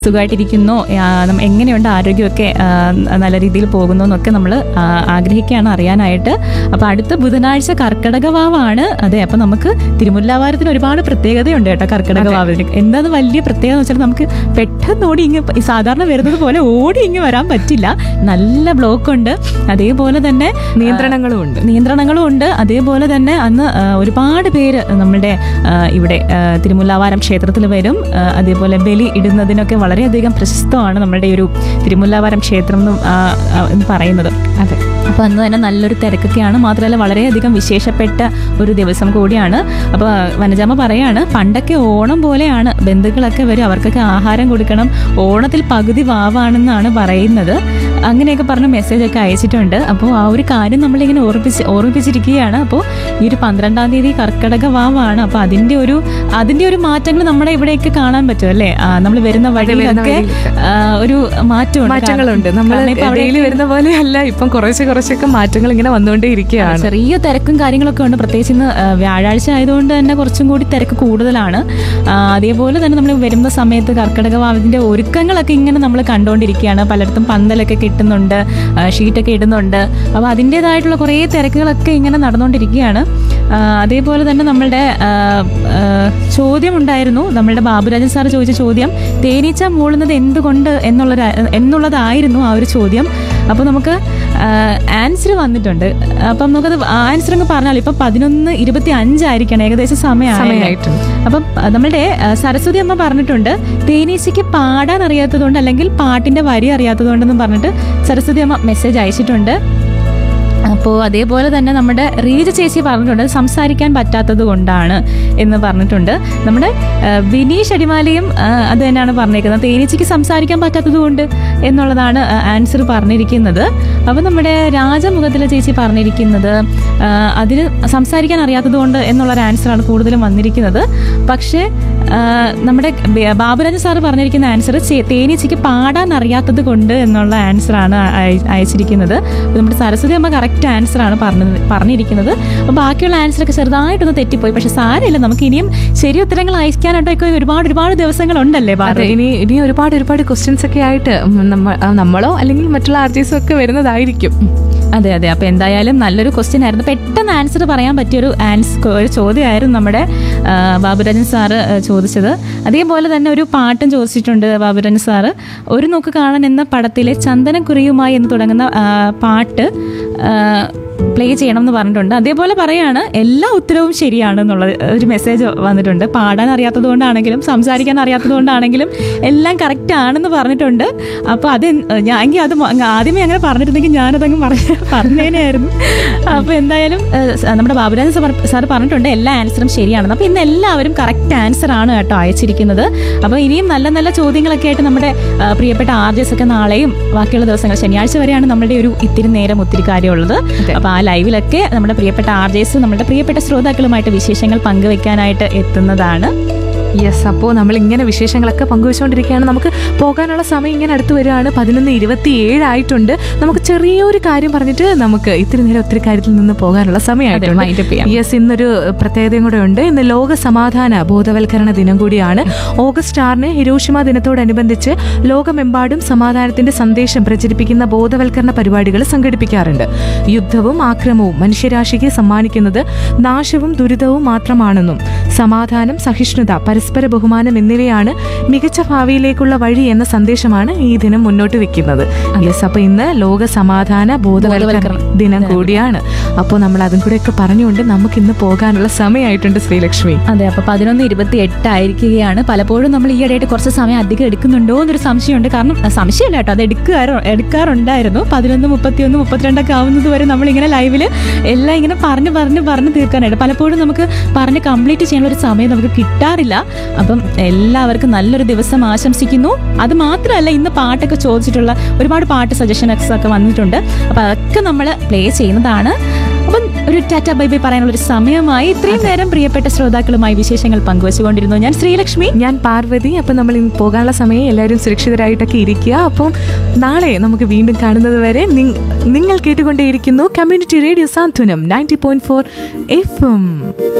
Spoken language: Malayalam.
സുഖമായിട്ടിരിക്കുന്നോ ആ, നം- എങ്ങനെയുണ്ട് ആരോഗ്യമൊക്കെ ആ, നല്ല രീതിയിൽ പോകുന്നു എന്നൊക്കെ നമ്മൾ ആഗ്രഹിക്കുകയാണ് അറിയാനായിട്ട് അപ്പോൾ അടുത്ത ബുധനാഴ്ച കർക്കിടക വാവാണ് അതെ അപ്പോൾ നമുക്ക് തിരുമുല്ലാവാരത്തിന് ഒരുപാട് പ്രത്യേകതയുണ്ട് കേട്ടോ കർക്കിടക വാവിന് എന്താന്ന് വലിയ പ്രത്യേകത എന്ന് വെച്ചാൽ നമുക്ക് പെട്ടെന്ന് ഓടി ഇങ്ങ് ഈ സാധാരണ വരുന്നത് പോലെ ഓടി ഇങ്ങ് വരാൻ പറ്റില്ല നല്ല ബ്ലോക്ക് ഉണ്ട് അതേപോലെ തന്നെ നിയന്ത്രണങ്ങളും ഉണ്ട് നിയന്ത്രണങ്ങളും ഉണ്ട് അതേപോലെ തന്നെ അന്ന് ആ, ഒരുപാട് പേര് നമ്മുടെ ആ, ഇവിടെ ആ, തിരുമുല്ലാവാരം ക്ഷേത്രത്തിൽ വരും ആ, അതേപോലെ ബലി ഇടുന്നതിനൊക്കെ വളരെയധികം പ്രശസ്തമാണ് നമ്മുടെ ഈ ഒരു തിരുമുല്ലാവാരം ക്ഷേത്രം എന്നും, ആ, ആ, എന്ന് പറയുന്നത് അതെ അപ്പോൾ അന്ന് തന്നെ നല്ലൊരു തിരക്കൊക്കെയാണ് മാത്രമല്ല വളരെയധികം വിശേഷപ്പെട്ട ഒരു ദിവസം കൂടിയാണ് അപ്പോൾ വനജാമ പറയാണ് പണ്ടൊക്കെ ഓണം പോലെയാണ് ബന്ധുക്കളൊക്കെ വരും അവർക്കൊക്കെ ആഹാരം കൊടുക്കണം ഓണത്തിൽ പകുതി വാവാണെന്നാണ് പറയുന്നത് അങ്ങനെയൊക്കെ പറഞ്ഞ് മെസ്സേജ് ഒക്കെ അയച്ചിട്ടുണ്ട് അപ്പോൾ ആ ഒരു കാര്യം നമ്മളിങ്ങനെ ഓർമ്മിച്ച് ഓർമ്മിപ്പിച്ചിരിക്കുകയാണ് അപ്പോൾ ഈ ഒരു പന്ത്രണ്ടാം തീയതി കർക്കടക വാവാണ് അപ്പോൾ അതിൻ്റെ ഒരു അതിൻ്റെ ഒരു മാറ്റങ്ങൾ നമ്മുടെ ഇവിടെയൊക്കെ കാണാൻ പറ്റും അല്ലേ നമ്മൾ വരുന്ന വഴിയിലൊക്കെ ആ, ഒരു മാറ്റമുണ്ട് മാറ്റങ്ങളുണ്ട് കാരണം- നമ്മൾ കാരണം ഇപ്പൊ അവിടെ ഡെയിലി വരുന്ന പോലെയല്ല ഇപ്പം കുറച്ച് കുറച്ചൊക്കെ മാറ്റങ്ങൾ ഇങ്ങനെ വന്നുകൊണ്ടേ ഇരിക്കുകയാണ് ചെറിയ തിരക്കും കാര്യങ്ങളൊക്കെ ഉണ്ട് പ്രത്യേകിച്ച് ഇന്ന് ആ, വ്യാഴാഴ്ച ആയതുകൊണ്ട് തന്നെ കുറച്ചും കൂടി തിരക്ക് കൂടുതലാണ് ആ, അതേപോലെ തന്നെ നമ്മൾ വരുന്ന സമയത്ത് കർക്കിടക വാവിന്റെ ഒരുക്കങ്ങളൊക്കെ ഇങ്ങനെ നമ്മൾ കണ്ടുകൊണ്ടിരിക്കുകയാണ് പലയിടത്തും പന്തലൊക്കെ കിട്ടുന്നുണ്ട് ആ, ഷീറ്റൊക്കെ ഇടുന്നുണ്ട് അപ്പോൾ അതിൻ്റെതായിട്ടുള്ള കുറേ തിരക്കുകളൊക്കെ ഇങ്ങനെ നടന്നുകൊണ്ടിരിക്കുകയാണ് ആ, അതേപോലെ തന്നെ നമ്മളുടെ ആ, ആ, ചോദ്യം ഉണ്ടായിരുന്നു നമ്മളുടെ ബാബുരാജൻ സാർ ചോദിച്ച ചോദ്യം തേനീച്ച മൂളുന്നത് എന്തുകൊണ്ട് എന്നുള്ള എന്നുള്ളതായിരുന്നു ആ ഒരു ചോദ്യം അപ്പോൾ നമുക്ക് ആൻസർ വന്നിട്ടുണ്ട് അപ്പം നമുക്കത് ആൻസർ അങ്ങ് പറഞ്ഞാൽ ഇപ്പം പതിനൊന്ന് ഇരുപത്തി അഞ്ചായിരിക്കണം ഏകദേശം സമയമായി സമയമായിട്ടുണ്ട്. അപ്പം ആ, നമ്മളുടെ ആ, സരസ്വതി അമ്മ പറഞ്ഞിട്ടുണ്ട് തേനീച്ചയ്ക്ക് പാടാൻ അറിയാത്തതുകൊണ്ട് അല്ലെങ്കിൽ പാട്ടിന്റെ വരി അറിയാത്തതുകൊണ്ടെന്നും പറഞ്ഞിട്ട് സരസ്വതി അമ്മ മെസ്സേജ് അയച്ചിട്ടുണ്ട് അപ്പോൾ അതേപോലെ തന്നെ നമ്മുടെ റീജ ചേച്ചി പറഞ്ഞിട്ടുണ്ട് സംസാരിക്കാൻ പറ്റാത്തത് കൊണ്ടാണ് എന്ന് പറഞ്ഞിട്ടുണ്ട് നമ്മുടെ ആ, വിനീഷ് അടിമാലിയും ആ, അത് തന്നെയാണ് പറഞ്ഞേക്കുന്നത് തേനീച്ചയ്ക്ക് സംസാരിക്കാൻ പറ്റാത്തത് കൊണ്ട് എന്നുള്ളതാണ് ആൻസർ പറഞ്ഞിരിക്കുന്നത് അപ്പോൾ നമ്മുടെ രാജമുഖത്തിലെ ചേച്ചി പറഞ്ഞിരിക്കുന്നത് ആ, അതിന് സംസാരിക്കാൻ അറിയാത്തത് കൊണ്ട് എന്നുള്ളൊരു ആൻസറാണ് കൂടുതലും വന്നിരിക്കുന്നത് പക്ഷേ ആ, നമ്മുടെ ബ- ബാബുരാജൻ സാറ് പറഞ്ഞിരിക്കുന്ന ആൻസർ തേനീച്ചയ്ക്ക് പാടാൻ അറിയാത്തത് കൊണ്ട് എന്നുള്ള ആൻസറാണ് അയ- അയച്ചിരിക്കുന്നത് അപ്പോൾ നമ്മുടെ സരസ്വതി അമ്മ കറക്റ്റ് ആൻസറാണ് പറഞ്ഞത് പറഞ്ഞിരിക്കുന്നത് അപ്പോൾ ബാക്കിയുള്ള ആൻസറൊക്കെ ചെറുതായിട്ടൊന്ന് തെറ്റിപ്പോയി പക്ഷെ സാരമില്ല നമുക്ക് ഇനിയും ശരി ഉത്തരങ്ങൾ അയക്കാനായിട്ടൊക്കെ ഒരുപാട് ഒരുപാട് ദിവസങ്ങളുണ്ടല്ലേ അതെ ബാബു ഇനി ഇനി ഒരുപാട് ഒരുപാട് ക്വസ്റ്റ്യൻസ് ഒക്കെ ആയിട്ട് ഉം, നമ്മ- ആ, നമ്മളോ അല്ലെങ്കിൽ മറ്റുള്ള ആർട്ടിസ്റ്റും ഒക്കെ വരുന്നതായിരിക്കും അതെ അതെ അപ്പോൾ എന്തായാലും നല്ലൊരു ക്വസ്റ്റ്യൻ ആയിരുന്നു പെട്ടെന്ന് ആൻസർ പറയാൻ പറ്റിയൊരു ആൻസർ ഒരു ചോദ്യമായിരുന്നു നമ്മുടെ ആ, ബാബുരാജൻ സാറ് ആ, ചോദിച്ചത് അതേപോലെ തന്നെ ഒരു പാട്ടും ചോദിച്ചിട്ടുണ്ട് ബാബുരാജൻ സാറ് ഒരു നോക്ക് കാണാൻ എന്ന പടത്തിലെ ചന്ദനക്കുറിയുമായി എന്ന് തുടങ്ങുന്ന ആ, പാട്ട് പ്ലേ ചെയ്യണം എന്ന് പറഞ്ഞിട്ടുണ്ട് അതേപോലെ പറയാണ് എല്ലാ ഉത്തരവും ശരിയാണെന്നുള്ള ഒരു മെസ്സേജ് വന്നിട്ടുണ്ട് പാടാൻ അറിയാത്തത് കൊണ്ടാണെങ്കിലും സംസാരിക്കാൻ അറിയാത്തത് കൊണ്ടാണെങ്കിലും എല്ലാം കറക്റ്റ് ആണെന്ന് പറഞ്ഞിട്ടുണ്ട് അപ്പോൾ അത് എൻ- ഞാൻ എങ്കിൽ അത് മ- ആദ്യമേ അങ്ങനെ പറഞ്ഞിരുന്നെങ്കിൽ ഞാനതങ്ങ് പറഞ്ഞ പറഞ്ഞേനായിരുന്നു അപ്പോൾ എന്തായാലും ഏഹ്, സ- നമ്മുടെ ബാബുരാജൻ സാർ സാർ പറഞ്ഞിട്ടുണ്ട് എല്ലാ ആൻസറും ശരിയാണെന്ന് അപ്പോൾ ഇന്ന് എല്ലാവരും കറക്റ്റ് ആൻസർ ആണ് കേട്ടോ അയച്ചിരിക്കുന്നത് അപ്പോൾ ഇനിയും നല്ല നല്ല ചോദ്യങ്ങളൊക്കെ ആയിട്ട് നമ്മുടെ ആ, പ്രിയപ്പെട്ട ആർജസ് ഒക്കെ നാളെയും ബാക്കിയുള്ള ദിവസങ്ങൾ ശനിയാഴ്ച വരെയാണ് നമ്മുടെ ഒരു ഇത്തിരി നേരം ഒത്തിരി കാര്യമുള്ളത് അപ്പോൾ ആ ലൈവിലൊക്കെ നമ്മുടെ പ്രിയപ്പെട്ട ആർജേസ് നമ്മുടെ പ്രിയപ്പെട്ട ശ്രോതാക്കളുമായിട്ട് വിശേഷങ്ങൾ പങ്കുവെക്കാനായിട്ട് എത്തുന്നതാണ് യെസ് അപ്പോൾ നമ്മൾ ഇങ്ങനെ വിശേഷങ്ങളൊക്കെ പങ്കുവെച്ചുകൊണ്ടിരിക്കുകയാണ് നമുക്ക് പോകാനുള്ള സമയം ഇങ്ങനെ അടുത്ത് വരികയാണ് പതിനൊന്ന് ഇരുപത്തി ഏഴായിട്ടുണ്ട് നമുക്ക് ചെറിയൊരു കാര്യം പറഞ്ഞിട്ട് നമുക്ക് ഇത്തിരി നേരം ഒത്തിരി കാര്യത്തിൽ നിന്ന് പോകാനുള്ള wind up സമയമായിട്ടുണ്ട് ചെയ്യാം. യെസ് ഇന്നൊരു പ്രത്യേകതയും കൂടെ ഉണ്ട് ഇന്ന് ലോക സമാധാന ബോധവൽക്കരണ ദിനം കൂടിയാണ് ഓഗസ്റ്റ് ആറിന് ഹിരോഷിമ ദിനത്തോടനുബന്ധിച്ച് ലോകമെമ്പാടും സമാധാനത്തിന്റെ സന്ദേശം പ്രചരിപ്പിക്കുന്ന ബോധവൽക്കരണ പരിപാടികൾ സംഘടിപ്പിക്കാറുണ്ട് യുദ്ധവും ആക്രമവും മനുഷ്യരാശിക്ക് സമ്മാനിക്കുന്നത് നാശവും ദുരിതവും മാത്രമാണെന്നും സമാധാനം സഹിഷ്ണുത പരസ്പര ബഹുമാനം എന്നിവയാണ് മികച്ച ഭാവിയിലേക്കുള്ള വഴി എന്ന സന്ദേശമാണ് ഈ ദിനം മുന്നോട്ട് വെക്കുന്നത് യെസ് അപ്പൊ ഇന്ന് ലോക സമാധാന ബോധവൽക്കരണ ദിനം കൂടിയാണ് അപ്പോൾ നമ്മൾ അതും കൂടെ ഒക്കെ പറഞ്ഞുകൊണ്ട് നമുക്ക് ഇന്ന് പോകാനുള്ള സമയമായിട്ടുണ്ട് ശ്രീലക്ഷ്മി അതെ അപ്പൊ പതിനൊന്ന് ഇരുപത്തി എട്ട് ആയിരിക്കുകയാണ് പലപ്പോഴും നമ്മൾ ഈ ഇടയായിട്ട് കുറച്ച് സമയം അധികം എടുക്കുന്നുണ്ടോ എന്നൊരു സംശയമുണ്ട് കാരണം അഹ് സംശയമില്ല കേട്ടോ അത് എടുക്കാറോ എടുക്കാറുണ്ടായിരുന്നു പതിനൊന്ന് മുപ്പത്തിയൊന്ന് മുപ്പത്തിരണ്ടൊക്കെ ആവുന്നത് വരെ നമ്മളിങ്ങനെ ലൈവിൽ എല്ലാം ഇങ്ങനെ പറഞ്ഞ് പറഞ്ഞ് പറഞ്ഞ് തീർക്കാനായിട്ട് പലപ്പോഴും നമുക്ക് പറഞ്ഞ് കംപ്ലീറ്റ് ചെയ്യാനുള്ള ഒരു സമയം നമുക്ക് കിട്ടാറില്ല അപ്പം എല്ലാവർക്കും നല്ലൊരു ദിവസം ആശംസിക്കുന്നു അത് മാത്രമല്ല ഇന്ന് പാട്ടൊക്കെ ചോദിച്ചിട്ടുള്ള ഒരുപാട് പാട്ട് സജഷൻസ് ഒക്കെ വന്നിട്ടുണ്ട് അപ്പം അതൊക്കെ നമ്മൾ പ്ലേ ചെയ്യുന്നതാണ് അപ്പം ഒരു ടാറ്റ ബൈ ബൈ പറയാനുള്ള ഒരു സമയമായി ഇത്രയും നേരം പ്രിയപ്പെട്ട ശ്രോതാക്കളുമായി വിശേഷങ്ങൾ പങ്കുവച്ചുകൊണ്ടിരുന്നു ഞാൻ ശ്രീലക്ഷ്മി ഞാൻ പാർവതി അപ്പം നമ്മൾ ഇന്ന് പോകാനുള്ള സമയം എല്ലാവരും സുരക്ഷിതരായിട്ടൊക്കെ ഇരിക്കുക അപ്പം നാളെ നമുക്ക് വീണ്ടും കാണുന്നത് വരെ നിങ്- നിങ്ങൾ കേട്ടുകൊണ്ടേയിരിക്കുന്നു community radio Santhwanam ninety point four F M